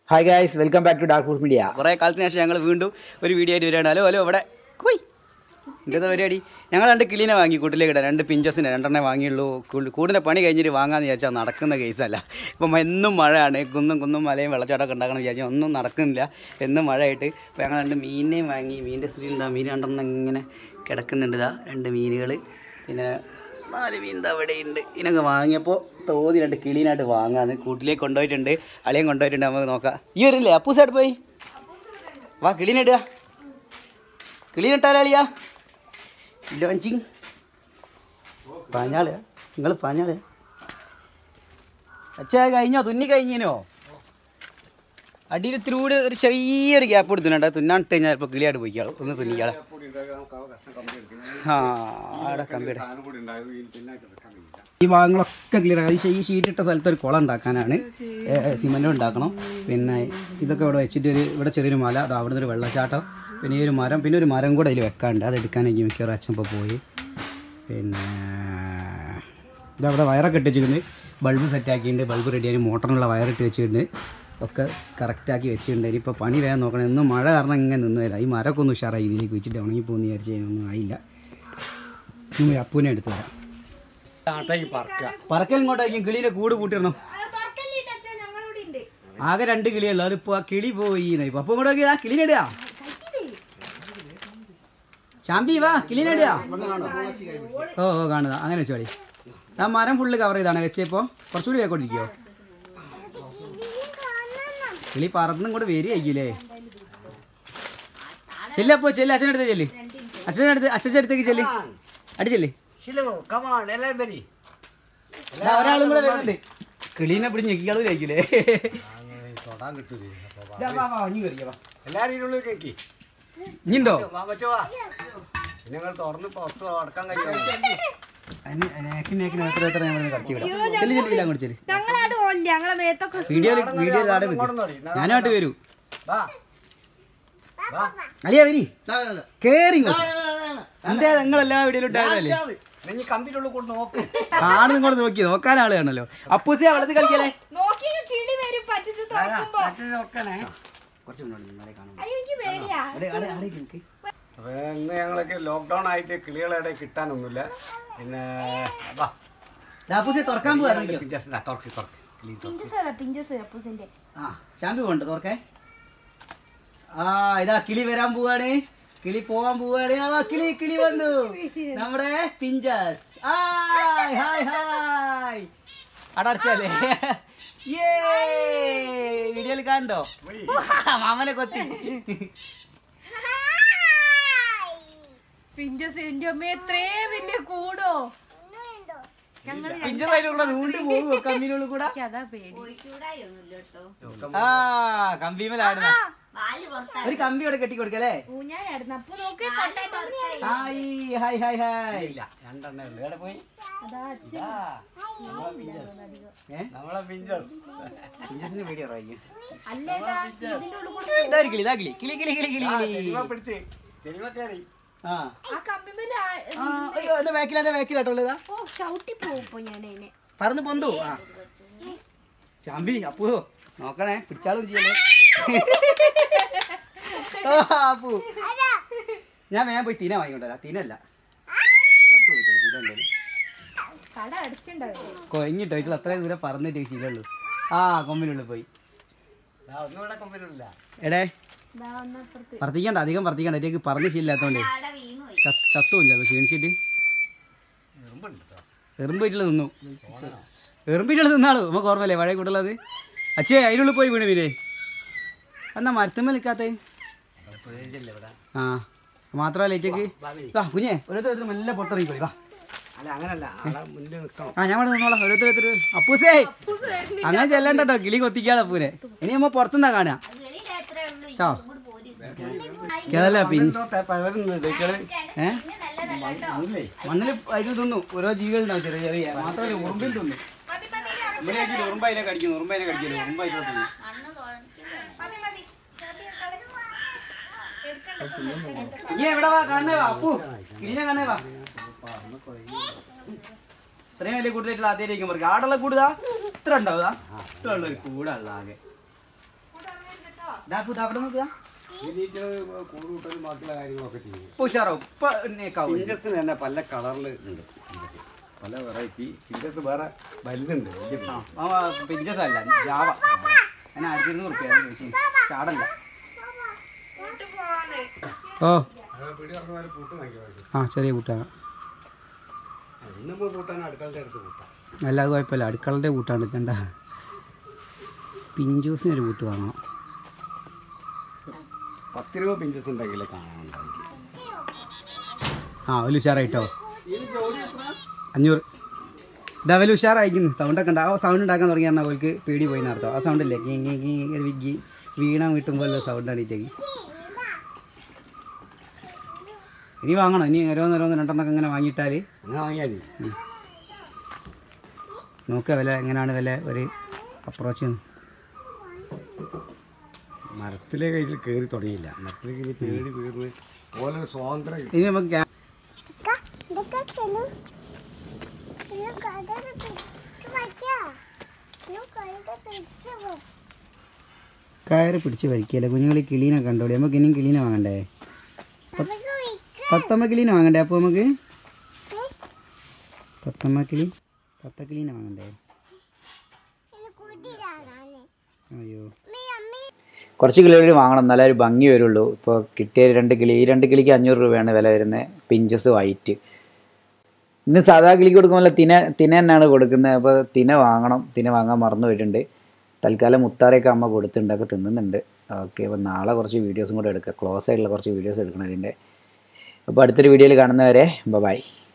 Hi guys welcome back to dark food media കുറേ കാലത്തിന് ശേഷം ഞങ്ങൾ വീണ്ടും ഒരു വീഡിയോ ആയിട്ട് വരികയാണ് ഹലോ ഹലോ ഇവിടെ കുയ് എന്താ പരിപാടി ഞങ്ങൾ രണ്ട് കിളീനെ വാങ്ങി കൂട്ടിലേക്ക് ഇടാം രണ്ട് പിഞ്ചസിനെ രണ്ടെണ്ണേ വാങ്ങിയുള്ളൂ കൂ- കൂടിൻ്റെ പണി കഴിഞ്ഞിട്ട് വാങ്ങാന്ന് വിചാരിച്ചാൽ നടക്കുന്ന കേസല്ല ഇപ്പം എന്നും മഴയാണ് കുന്നും കുന്നും മലയും വെള്ളച്ചാട്ടമൊക്കെ ഉണ്ടാക്കണം വിചാരിച്ചാൽ ഒന്നും നടക്കുന്നില്ല എന്നും മഴയായിട്ട് അപ്പോൾ ഞങ്ങൾ രണ്ട് മീനിനെയും വാങ്ങി മീനിൻ്റെ സ്ഥിതി എന്താ മീൻ രണ്ടെണ്ണം ഇങ്ങനെ കിടക്കുന്നുണ്ട് ഇതാ രണ്ട് മീനുകൾ പിന്നെ നാല് മീൻ ഇതാ അവിടെ ഉണ്ട് ഇതിനൊക്കെ വാങ്ങിയപ്പോൾ തോന്നി രണ്ട് കിളീനായിട്ട് വാങ്ങാന്ന് കൂട്ടിലേക്ക് കൊണ്ടുപോയിട്ടുണ്ട് അളിയൻ കൊണ്ടുപോയിട്ടുണ്ട് നമുക്ക് നോക്കാം ഈ വരില്ലേ അപ്പൂസായിട്ട് പോയി വാ കിളീനിടുക കിളീനിട്ടാലോ അളിയാ ലോഞ്ചിങ് പാഞ്ഞാള് നിങ്ങൾ പാഞ്ഞാള് അച്ഛാ കഴിഞ്ഞോ തുന്നി കഴിഞ്ഞോ അടിയിൽ ഇത്തിരി ഒരു ചെറിയൊരു ഗ്യാപ്പ് കൊടുത്തിട്ടുണ്ട് തുന്നാണ്ട് കഴിഞ്ഞാൽ ചിലപ്പോൾ കിളിയായിട്ട് പോയിക്കാളും ഒന്ന് തുന്നിക്കാളെ ആ ആടെ കമ്പിയുടെ ഈ ഭാഗങ്ങളൊക്കെ ക്ലിയർ ആയി ഈ ഷീറ്റ് ഇട്ട സ്ഥലത്ത് ഒരു കുളം ഉണ്ടാക്കാനാണ് സിമൻറ്റ് ഉണ്ടാക്കണം പിന്നെ ഇതൊക്കെ ഇവിടെ വെച്ചിട്ട് ഒരു ഇവിടെ ചെറിയൊരു മല അത് അവിടെ നിന്ന് ഒരു വെള്ളച്ചാട്ടം പിന്നെ ഈ ഒരു മരം പിന്നെ ഒരു മരം കൂടെ അതിൽ വെക്കാനുണ്ട് അത് എടുക്കാനെനിക്ക് മിക്കവാറും അച്ഛൻ ഇപ്പോൾ പോയി പിന്നെ ഇതവിടെ വയറൊക്കെ ഇട്ടിട്ടുണ്ട് ബൾബ് സെറ്റാക്കിയിട്ടുണ്ട് ബൾബ് റെഡിയായി മോട്ടറിനുള്ള വയറിട്ട് വെച്ചിട്ടുണ്ട് ഒക്കെ കറക്റ്റാക്കി വെച്ചിട്ടുണ്ട് ഇനിയിപ്പോൾ പണി വേഗം നോക്കണം എന്നും മഴ കാരണം ഇങ്ങനെ നിന്ന് തരാം ഈ മരമൊക്കെ ഒന്ന് ഉഷാറായി ഇതിലേക്ക് വെച്ചിട്ട് ഉണങ്ങി പോകുന്ന വിചാരിച്ച് കഴിഞ്ഞാൽ ആയില്ല ഇനി അപ്പൂനെ എടുത്തു തരാം പറക്കൽ ഇങ്ങോട്ടായിരിക്കും കിളീനെ കൂട് കൂട്ടിടണം ആകെ രണ്ട് കിളിയുള്ളൂ അതിപ്പോ ആ കിളി പോയി ഇപ്പൊ അപ്പൊ ഇങ്ങോട്ട് നോക്കിയാ കിളിനെ ഇടുക ചാമ്പി വാ കിളിനെ ഇടുക ഓ ഓ കാണുക അങ്ങനെ വെച്ചോളി ആ മരം ഫുള്ള് കവർ ചെയ്താണ് വെച്ചപ്പോ കുറച്ചുകൂടി വേക്കോട്ടിരിക്കോ കിളി പറന്നും കൂടെ വരികയായിരിക്കില്ലേ ചെല്ലപ്പോ ചെല്ല് അച്ഛനടുത്ത് ചെല്ല് അച്ഛനടുത്ത് അച്ഛൻ്റെ അടുത്തേക്ക് ചെല്ല് അടിച്ചെല്ലേ ദാ ഒരാളും കൂടെ വരുന്നുണ്ട് കിളീനെ പിടിച്ച് ഞെക്കിക്കളൂലായിരിക്കില്ലേ എല്ലാരും കേക്കി ഇനിയുണ്ടോ പറ്റുവാ നിങ്ങൾ തുറന്ന് പുറത്ത് അടക്കാൻ കഴിയുമോ ഞങ്ങളാട് പോലില്ല ഞങ്ങളെ മേത്തൊക്കെ വീഡിയോ വീഡിയോ ഞാനായിട്ട് വരൂ വാ അലിയാ വരി കേറി എന്താ നിങ്ങളെല്ലാ വീഡിയോയിലും ഉണ്ടായിരുന്നല്ലേ നീ കമ്പിനുള്ളിൽ കൊണ്ട് നോക്ക് കാണുന്ന ഇങ്ങോട്ട് നോക്കി നോക്കാൻ ആള് കാണല്ലോ അപ്പൂസി വെള്ളത്തിൽ കളിക്കലേ നോക്കി കിളി വരും പറ്റിച്ച് തുറക്കുമ്പോ നോക്കണേ കുറച്ച് മുന്നോട്ട് നിങ്ങളെ കാണാം അയ്യോ എനിക്ക് പേടിയാ അവിടെ അവിടെ അവിടെ നിൽക്ക് അപ്പൊ ഇന്ന് ഞങ്ങൾക്ക് ലോക്ക്ഡൗൺ ആയിട്ട് കിളികളെ കിട്ടാനൊന്നുമില്ല പിന്നെ വാ അപ്പൂസി തുറക്കാൻ പോവാ പിഞ്ചാസ് ദാ, തുറക്ക് തുറക്ക് കിളി തുറക്ക്. പിഞ്ചസ് അതാ പിഞ്ചസ് അപ്പൂസിന്റെ ആ ഷാമ്പു കൊണ്ട് തുറക്കേ ആ ഇതാ കിളി വരാൻ പോവാണ് കിളി പോവാൻ പോവാണ് ആ കിളി കിളി വന്നു നമ്മുടെ പിഞ്ചസ് ഹായ് ഹായ് ഹായ് അടച്ചല്ലേ ഏ വീഡിയോയിൽ കണ്ടോ മാമനെ കൊത്തി പിഞ്ചസ് എന്റെ അമ്മ എത്രേ വലിയ കൂടോ ഞങ്ങള് പിഞ്ചസ് അതിൻ്റെ കൂടെ നൂണ്ട് പോകുമോ കമ്പിനുള്ളിൽ കൂടെ എനിക്ക് അതാ പേടി ആ കമ്പിമേലാടുന്ന ഒരു കമ്പി ഇവിടെ കെട്ടി കൊടുക്കല്ലേ ഊഞ്ഞാലായിരുന്നു അപ്പൊ നോക്ക് കൊണ്ടാട്ടം ഹായ് ഹായ് ഹായ് ഹായ് ഇല്ല രണ്ടെണ്ണേ ഉള്ളൂ എവിടെ പോയി അതാ അച്ഛൻ ഏ നമ്മളെ പിഞ്ചസ് പിഞ്ചസിന് വീഡിയോ വായിക്കും അല്ലേട്ടാ ഇതിന്റെ ഉള്ളിൽ കൂടെ ഇതാ ഒരു കിളി ഇതാ കിളി കിളി കിളി കിളി കിളി കിളി ചെരുവ പിടിച്ച് ചെരുവ കയറി ആ ആ കമ്പിമേല ആ, അയ്യോ എന്റെ ബാക്കിൽ എന്റെ ബാക്കിലാട്ടോ ഇതാ ഓ ചവിട്ടി പോവും ഇപ്പൊ ഞാൻ അതിനെ പറന്ന് പൊന്തു ആ ചാമ്പി അപ്പു നോക്കണേ പിടിച്ചാളും ചെയ്യണേ ഓ, അപ്പു ഞാൻ വേഗം പോയി തീന വാങ്ങിക്കൊണ്ടല്ല തീനല്ല ചത്തു പോയിട്ടുണ്ട് തീന ഉണ്ടല്ലോ കട അടിച്ചിണ്ടാവില്ലേ കൊഞ്ഞിട്ടോ ഇത് അത്രയും ദൂരം പറന്നിട്ട് ശീലമുള്ളൂ ആ കൊമ്പിനുള്ളിൽ പോയി ദാ, ഒന്നും ഇവിടെ കമ്പിനില്ല എടേ ഇതാ ഒന്നപ്പുറത്ത് വർത്തിക്കണ്ട അധികം വർത്തിക്കണ്ട എനിക്ക് പറഞ്ഞ് ശീലമില്ലാത്തോണ്ടേ ചത്തുവും ചിലപ്പോൾ ക്ഷീണിച്ചിട്ട് എറുമ്പുണ്ട് കേട്ടോ. എറുമ്പിട്ടുള്ള തിന്നു എറുമ്പിട്ടുള്ള തിന്നാളൂ നമുക്ക് ഓർമ്മല്ലേ വഴ കൂടുള്ളത് അച്ഛേ അതിനുള്ളിൽ പോയി വീണ് പിന്നെ എന്നാ മരത്തുമ്മ നിൽക്കാത്ത അവിടെ പേടിയല്ലേ ഇവിടെ ആ മാത്രമല്ല ഏറ്റേക്ക് വാ കുഞ്ഞേ ഓരോരുത്തർ മെല്ലെ പുറത്തിറങ്ങിക്കോളി വാ അല്ല അങ്ങനല്ല അവിടെ മുന്നിൽ നിൽക്കണം ആ ഞാൻ ഇവിടെ നിന്നോളാം ഓരോരുത്തർ അപ്പൂസേ അങ്ങനെ ചെല്ലണ്ട കേട്ടോ കിളി കൊത്തിക്കാളെ പൂനെ ഇനി നമ്മ പുറത്തുനിന്നാ കാണാ കേട്ടോ കേതല്ലേ പിന്നെ ഇതോട്ടെ പകരുന്നുണ്ട് കിളി ഏ മണ്ണിലേ മണ്ണിൽ അതിൽ തിന്നു ഓരോ ജീവികളുണ്ടാവും ചെറിയ ചെറിയ മാത്രമല്ല ഉറുമ്പിൽ തിന്നു നമ്മളെ ഉറുമ്പതിനെ കടിക്കുന്നു ഉറുമ്പതിനെ കടിക്കുന്നു ഉറുമ്പായിട്ട് തിന്നു നീ എവിടെ വാ കാണണേ വാ അപ്പു കിളിനെ കാണണേ വാ ഇത്രയും വലിയ കൂടുതലായിട്ടുള്ള ആദ്യമായിരിക്കും പറയും ആടുള്ള കൂടുതാ ഇത്ര ഉണ്ടാവുക ഇത്ര ഉള്ള ഒരു കൂടാണല്ലോ ആകെ ഡാപ്പു ദാ അവിടെ നോക്കുക ഇതിനീറ്റ് കൂടുകൂട്ടലും ബാക്കിയുള്ള കാര്യങ്ങളൊക്കെ ചെയ്യും ഇപ്പൊ ഉഷാറോ ഇപ്പൊ എന്നേക്കാവും പിഞ്ചസിന് തന്നെ പല കളറിൽ ഉണ്ട് പിഞ്ചസ്. പല വെറൈറ്റി പിഞ്ചസ് വേറെ വലുതുണ്ട് വലിയ പിഞ്ചസ്. പിഞ്ചസ് അല്ല ജാവ ഞാൻ ആയിരത്തി ഇരുന്നൂറ് റുപ്യ ചോദിച്ചു ചാടല്ല ഓ അത് പിടി ഇറങ്ങുന്ന ഒരു പൂട്ട് വാങ്ങി വാങ്ങി. ആ ചെറിയ കൂട്ടാണ് ഇന്നിപ്പോ പൂട്ടാൻ അടുക്കളയുടെ അടുത്ത് പൂട്ടാം അല്ല അത് കുഴപ്പമില്ല അടുക്കളൻ്റെ കൂട്ടാണ് കണ്ട പിഞ്ചൂസിനൊരു കൂട്ട് വാങ്ങണം പത്ത് രൂപ പിഞ്ചസ് ഉണ്ടെങ്കിൽ കാണാനുണ്ടാവില്ല ആ വലിയ ഉഷാറായിട്ടോ അഞ്ഞൂറ് ഇതാ വലിയ ഉഷാറായിരിക്കുന്നു സൗണ്ടൊക്കെ ഉണ്ട് ആ സൗണ്ട് ഉണ്ടാക്കാൻ തുടങ്ങി പറഞ്ഞാൽ അവർക്ക് പേടി പോയി നടത്തോ ആ സൗണ്ട് ഇല്ലേ കീ കീ കീ ഒരു വിഗ്ഗി വീണ വീട്ടുമ്പോൾ സൗണ്ടാണ് ഇറ്റേക്ക് ഇനി വാങ്ങണം ഇനി ഓരോന്ന് ഓരോന്ന് രണ്ടെണ്ണൊക്കെ ഇങ്ങനെ വാങ്ങിയിട്ടാൽ അങ്ങനെ വാങ്ങിയാൽ മതി നോക്കുക വില എങ്ങനെയാണ് വില ഒരു അപ്രോച്ച് മരത്തിലെ കയ്യിൽ കയറി തുടങ്ങിയില്ല മരത്തിലെ കയ്യിൽ പേടി വീർന്ന് ഓരോ സ്വാതന്ത്ര്യം കിട്ടി. ഇനി നമുക്ക് ക്യാ- കയറ് പിടിച്ച് വലിക്കല്ലേ കുഞ്ഞുങ്ങൾ കിളീനെ കണ്ടോളി നമുക്ക് ഇനിയും കിളീനെ വാങ്ങണ്ടേ തത്തമ്മ കിളീനെ വാങ്ങണ്ടേ അപ്പോൾ നമുക്ക് തത്തമ്മ കിളി തത്ത കിളീനെ വാങ്ങണ്ടേ അയ്യോ കുറച്ച് കിളികൾ വാങ്ങണം എന്നാലേ ഒരു ഭംഗി വരുള്ളൂ ഇപ്പോൾ കിട്ടിയ രണ്ട് കിളി ഈ രണ്ട് കിളിക്ക് അഞ്ഞൂറ് രൂപയാണ് വില വരുന്നത് പിഞ്ചസ് വൈറ്റ് ഇന്ന് സാധാ കിളിക്ക് കൊടുക്കുമ്പോൾ തിന തിന തന്നെയാണ് കൊടുക്കുന്നത് അപ്പോൾ തിന വാങ്ങണം തിന വാങ്ങാൻ മറന്നു പോയിട്ടുണ്ട് തൽക്കാലം മുത്താറയൊക്കെ അമ്മ കൊടുത്തിട്ടുണ്ട് ഒക്കെ തിന്നുന്നുണ്ട് ഓക്കെ അപ്പോൾ നാളെ കുറച്ച് വീഡിയോസും കൂടെ എടുക്കുക ക്ലോസ് ആയിട്ടുള്ള കുറച്ച് വീഡിയോസ് എടുക്കണം ഇതിൻ്റെ അപ്പോൾ അടുത്തൊരു വീഡിയോയിൽ കാണുന്നവരെ ബൈ